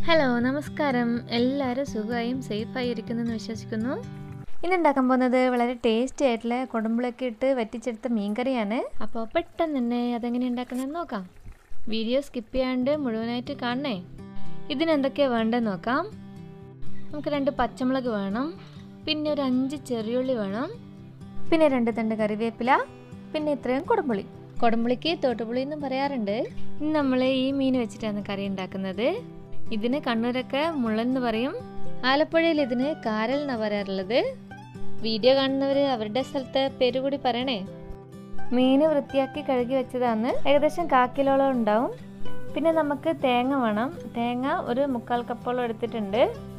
hello നമസ്കാരം എല്ലാവരും സുഖമായും സേഫായി ഇരിക്കുന്നെന്ന് വിശ്വസിക്കുന്നു ഇന്ന് ഉണ്ടാക്കാൻ പോകുന്നത് വളരെ ടേസ്റ്റി ആയിട്ടുള്ള കുടമ്പളൊക്കെ ഇട്ട് വറ്റിച്ചെടുത്ത മീൻകറിയാണ് അപ്പോൾ പെട്ടെന്ന് തന്നെ അതെങ്ങനെ ഉണ്ടാക്കുന്നതെന്ന് നോക്കാം വീഡിയോ സ്കിപ്പ് ചെയ്യാണ്ട് മുഴുവനായിട്ട് കാണണേ ഇതിന് എന്തൊക്കെയാണ് വേണ്ടതെന്ന് നോക്കാം നമുക്ക് രണ്ട് പച്ചമുളക് വേണം പിന്നെ ഒരു അഞ്ച് ചെറിയുള്ളി വേണം പിന്നെ രണ്ട് തണ്ട് കറിവേപ്പില പിന്നെ ഇത്രയും കുടമ്പുളി കുടമ്പുളിക്ക് തോട്ടുപുളി എന്നും പറയാറുണ്ട് ഇന്ന് നമ്മൾ ഈ മീൻ വെച്ചിട്ടാണ് കറി ഉണ്ടാക്കുന്നത് ഇതിന് കണ്ണൂരൊക്കെ മുള്ളൻ എന്ന് പറയും ആലപ്പുഴയിൽ ഇതിന് കാരൽ എന്നാണ് പറയാറുള്ളത് വീഡിയോ കാണുന്നവർ അവരുടെ സ്ഥലത്തെ പേര് കൂടി പറയണേ മീൻ വൃത്തിയാക്കി കഴുകി വെച്ചതാണ് ഏകദേശം കാക്കിലോളം ഉണ്ടാവും പിന്നെ നമുക്ക് തേങ്ങ വേണം തേങ്ങ ഒരു മുക്കാൽ കപ്പോളം എടുത്തിട്ടുണ്ട്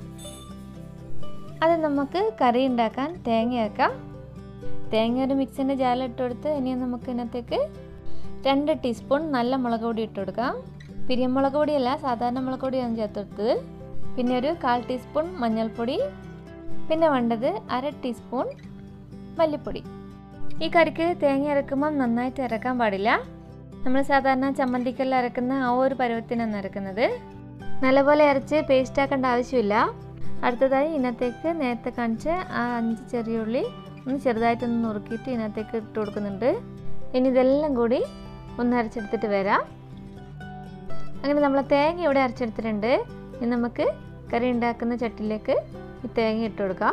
അത് നമുക്ക് കറി ഉണ്ടാക്കാൻ തേങ്ങയാക്കാം തേങ്ങ ഒരു മിക്സിൻ്റെ ജാലിട്ട് കൊടുത്ത് ഇനി നമുക്ക് ഇതിനകത്തേക്ക് രണ്ട് ടീസ്പൂൺ നല്ല മുളക് പൊടി ഇട്ട് കൊടുക്കാം പിരിയമുളക് പൊടിയല്ല സാധാരണ മുളക് പൊടിയാണ് ചേർത്ത് കൊടുത്തത് പിന്നെ ഒരു കാൽ ടീസ്പൂൺ മഞ്ഞൾപ്പൊടി പിന്നെ വേണ്ടത് അര ടീസ്പൂൺ മല്ലിപ്പൊടി ഈ കറിക്ക് തേങ്ങ അരക്കുമ്പം നന്നായിട്ട് അരക്കാൻ പാടില്ല നമ്മൾ സാധാരണ ചമ്മന്തിക്കെല്ലാം അരക്കുന്ന ആ ഒരു പരുവത്തിനാണ് അരക്കുന്നത് നല്ലപോലെ അരച്ച് പേസ്റ്റ് ആക്കേണ്ട ആവശ്യമില്ല അടുത്തതായി ഇതിനകത്തേക്ക് നേരത്തെ കാണിച്ച ആ അഞ്ച് ചെറിയ ഉള്ളി ഒന്ന് ചെറുതായിട്ടൊന്ന് നുറുക്കിയിട്ട് ഇതിനകത്തേക്ക് ഇട്ട് കൊടുക്കുന്നുണ്ട് ഇനി ഇതെല്ലാം കൂടി ഒന്ന് അരച്ചെടുത്തിട്ട് വരാം അങ്ങനെ നമ്മൾ തേങ്ങ ഇവിടെ അരച്ചെടുത്തിട്ടുണ്ട് ഇനി നമുക്ക് കറി ഉണ്ടാക്കുന്ന ചട്ടിയിലേക്ക് ഈ തേങ്ങ ഇട്ട് കൊടുക്കാം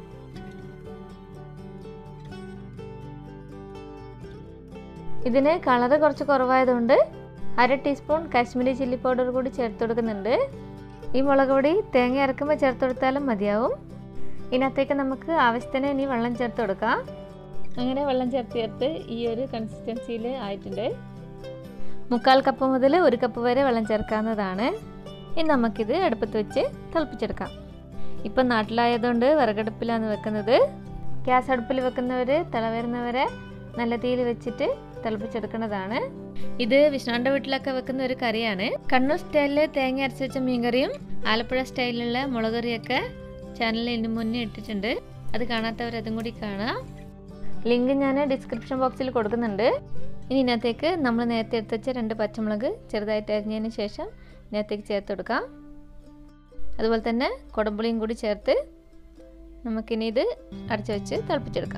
ഇതിന് കളറ് കുറച്ച് കുറവായതുകൊണ്ട് അര ടീസ്പൂൺ കാശ്മീരി ചില്ലി പൗഡർ കൂടി ചേർത്ത് കൊടുക്കുന്നുണ്ട് ഈ മുളക് പൊടി തേങ്ങ അരക്കുമ്പോൾ ചേർത്ത് കൊടുത്താലും മതിയാവും ഇതിനകത്തേക്ക് നമുക്ക് ആവശ്യത്തിന് ഇനി വെള്ളം ചേർത്ത് കൊടുക്കാം അങ്ങനെ വെള്ളം ചേർത്ത് ചേർത്ത് ഈ ഒരു കൺസിസ്റ്റൻസിയിൽ ആയിട്ടുണ്ട് മുക്കാൽ കപ്പ് മുതൽ ഒരു കപ്പ് വരെ വെള്ളം ചേർക്കാവുന്നതാണ് ഇനി നമുക്കിത് അടുപ്പത്ത് വെച്ച് തിളപ്പിച്ചെടുക്കാം ഇപ്പം നാട്ടിലായതുകൊണ്ട് വിറകടുപ്പിലാണ് വെക്കുന്നത് ഗ്യാസ് അടുപ്പിൽ വെക്കുന്നവർ തിള വരുന്നവരെ നല്ല തീയിൽ വെച്ചിട്ട് തിളപ്പിച്ചെടുക്കുന്നതാണ് ഇത് വിഷ്ണുവിൻ്റെ വീട്ടിലൊക്കെ വെക്കുന്ന ഒരു കറിയാണ് കണ്ണൂർ സ്റ്റൈലിൽ തേങ്ങ അരച്ച് വെച്ച മീൻകറിയും ആലപ്പുഴ സ്റ്റൈലിലുള്ള മുളക് കറിയൊക്കെ ചാനലിൽ ഇതിന് മുന്നേ ഇട്ടിട്ടുണ്ട് അത് കാണാത്തവർ അതും കൂടി കാണാം ലിങ്ക് ഞാൻ ഡിസ്ക്രിപ്ഷൻ ബോക്സിൽ കൊടുക്കുന്നുണ്ട് ഇനി ഇതിനകത്തേക്ക് നമ്മൾ നേരത്തെ എടുത്ത് വെച്ച രണ്ട് പച്ചമുളക് ചെറുതായിട്ട് അരിഞ്ഞതിന് ശേഷം ഇതിനകത്തേക്ക് ചേർത്ത് കൊടുക്കാം അതുപോലെ തന്നെ കുടമ്പുളിയും കൂടി ചേർത്ത് നമുക്കിനി ഇത് അടച്ചു വെച്ച് തിളപ്പിച്ചെടുക്കാം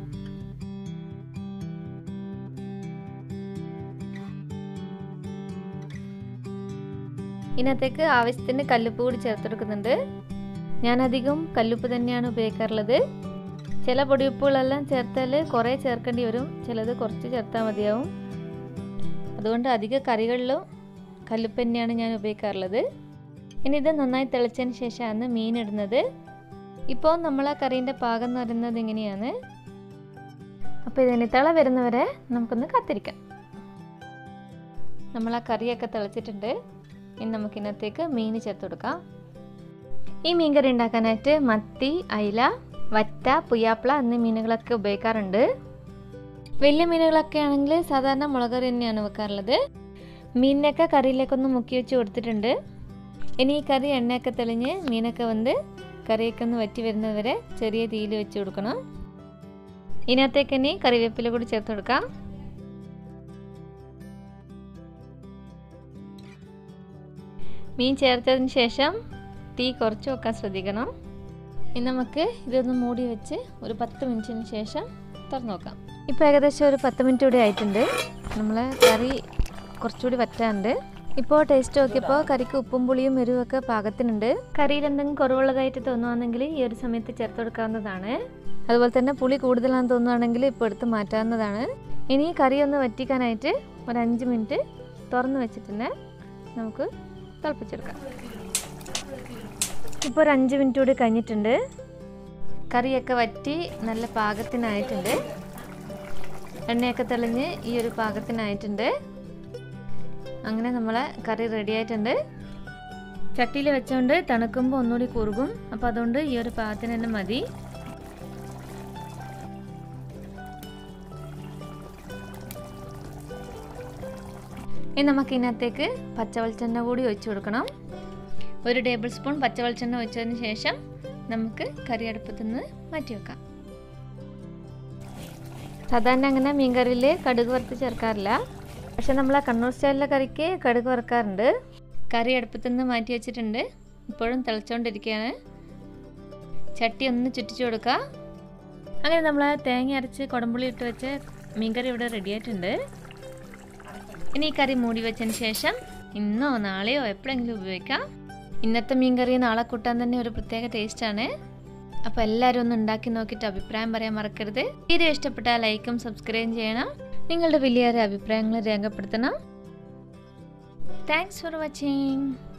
ഇതിനകത്തേക്ക് ആവശ്യത്തിന് കല്ലുപ്പ് കൂടി ചേർത്ത് കൊടുക്കുന്നുണ്ട് ഞാൻ അധികം കല്ലുപ്പ് തന്നെയാണ് ഉപയോഗിക്കാറുള്ളത് ചില പൊടിയുപ്പുകളെല്ലാം ചേർത്താൽ കുറേ ചേർക്കേണ്ടി വരും ചിലത് കുറച്ച് ചേർത്താൽ മതിയാവും അതുകൊണ്ട് അധിക കറികളിലും കല്ലുപ്പ് തന്നെയാണ് ഞാൻ ഉപയോഗിക്കാറുള്ളത് ഇനി ഇത് നന്നായി തിളച്ചതിന് ശേഷമാണ് മീൻ ഇടുന്നത് ഇപ്പോൾ നമ്മൾ ആ കറീൻ്റെ പാകം എന്ന് പറയുന്നത് ഇങ്ങനെയാണ് അപ്പോൾ ഇതിന് തിള വരുന്നവരെ നമുക്കൊന്ന് കാത്തിരിക്കാം നമ്മൾ ആ കറിയൊക്കെ തിളച്ചിട്ടുണ്ട് ഇനി നമുക്കിനകത്തേക്ക് മീൻ ചേർത്ത് കൊടുക്കാം ഈ മീൻ കറി ഉണ്ടാക്കാനായിട്ട് മത്തി അയില വറ്റ പുയ്യാപ്പിള എന്നീ മീനുകളൊക്കെ ഉപയോഗിക്കാറുണ്ട് വലിയ മീനുകളൊക്കെ ആണെങ്കിൽ സാധാരണ മുളക് കറി തന്നെയാണ് വെക്കാറുള്ളത് മീനിനൊക്കെ കറിയിലേക്കൊന്ന് മുക്കി വെച്ച് കൊടുത്തിട്ടുണ്ട് ഇനി ഈ കറി എണ്ണയൊക്കെ തെളിഞ്ഞ് മീനൊക്കെ വന്ന് കറിയൊക്കെ ഒന്ന് വറ്റി വരുന്നവരെ ചെറിയ തീയിൽ വെച്ച് കൊടുക്കണം ഇതിനകത്തേക്ക് ഇനി കറിവേപ്പില കൂടി ചേർത്ത് കൊടുക്കാം മീൻ ചേർത്തതിന് ശേഷം തീ കുറച്ച് വെക്കാൻ ശ്രദ്ധിക്കണം ഇനി നമുക്ക് ഇതൊന്ന് മൂടി വെച്ച് ഒരു പത്ത് മിനിറ്റിന് ശേഷം തുറന്നു നോക്കാം ഇപ്പോൾ ഏകദേശം ഒരു പത്ത് മിനിറ്റ് കൂടി ആയിട്ടുണ്ട് നമ്മൾ കറി കുറച്ചുകൂടി വറ്റാനുണ്ട് ഇപ്പോൾ ടേസ്റ്റ് നോക്കിയപ്പോൾ കറിക്ക് ഉപ്പും പുളിയും എരിവൊക്കെ പാകത്തിനുണ്ട് കറിയിൽ എന്തെങ്കിലും കുറവുള്ളതായിട്ട് തോന്നുവാണെങ്കിൽ ഈ ഒരു സമയത്ത് ചേർത്ത് കൊടുക്കാവുന്നതാണ് അതുപോലെ തന്നെ പുളി കൂടുതലാണെന്ന് തോന്നുകയാണെങ്കിൽ ഇപ്പോൾ എടുത്ത് മാറ്റാവുന്നതാണ് ഇനി കറി ഒന്ന് വറ്റിക്കാനായിട്ട് ഒരു അഞ്ച് മിനിറ്റ് തുറന്ന് വെച്ചിട്ട് നമുക്ക് തിളപ്പിച്ചെടുക്കാം ഇപ്പോൾ ഒരു അഞ്ച് മിനിറ്റ് കൂടി കഴിഞ്ഞിട്ടുണ്ട് കറിയൊക്കെ വറ്റി നല്ല പാകത്തിനായിട്ടുണ്ട് എണ്ണയൊക്കെ തെളിഞ്ഞ് ഈ ഒരു പാകത്തിനായിട്ടുണ്ട് അങ്ങനെ നമ്മളെ കറി റെഡി ആയിട്ടുണ്ട് ചട്ടിയിൽ വെച്ചുകൊണ്ട് തണുക്കുമ്പോൾ ഒന്നുകൂടി കുറുകും അപ്പോൾ അതുകൊണ്ട് ഈ ഒരു പാകത്തിന് തന്നെ മതി ഇനി നമുക്ക് ഇതിനകത്തേക്ക് പച്ച വെളിച്ചെണ്ണ കൂടി ഒഴിച്ചു കൊടുക്കണം ഒരു ടേബിൾ സ്പൂൺ പച്ച വെളിച്ചെണ്ണ ഒഴിച്ചതിന് ശേഷം നമുക്ക് കറി അടുപ്പത്തു നിന്ന് മാറ്റി വെക്കാം സാധാരണ അങ്ങനെ മീൻ കറിയിൽ കടുക് വറുത്ത് ചേർക്കാറില്ല പക്ഷെ നമ്മൾ ആ കണ്ണൂർ സ്റ്റൈലിലെ കറിക്ക് കടുക് വറുക്കാറുണ്ട് കറി അടുപ്പത്തു നിന്ന് മാറ്റി വെച്ചിട്ടുണ്ട് ഇപ്പോഴും തിളച്ചുകൊണ്ടിരിക്കുകയാണ് ചട്ടി ഒന്ന് ചുറ്റിച്ചു കൊടുക്കുക അങ്ങനെ നമ്മൾ തേങ്ങ അരച്ച് കുടമ്പുളി ഇട്ട് വെച്ച് മീൻകറി ഇവിടെ റെഡി ആയിട്ടുണ്ട് ഇനി ഈ കറി മൂടി വെച്ചതിന് ശേഷം ഇന്നോ നാളെയോ എപ്പോഴെങ്കിലും ഉപയോഗിക്കാം ഇന്നത്തെ മീൻകറി നാളെ കൂട്ടാൻ തന്നെ ഒരു പ്രത്യേക ടേസ്റ്റാണ് അപ്പോൾ എല്ലാവരും ഒന്ന് ഉണ്ടാക്കി നോക്കിയിട്ട് അഭിപ്രായം പറയാൻ മറക്കരുത് വീഡിയോ ഇഷ്ടപ്പെട്ടാൽ ലൈക്കും സബ്സ്ക്രൈബും ചെയ്യണം നിങ്ങളുടെ വലിയൊരു അഭിപ്രായങ്ങൾ രേഖപ്പെടുത്തണം താങ്ക്സ് ഫോർ വാച്ചിങ്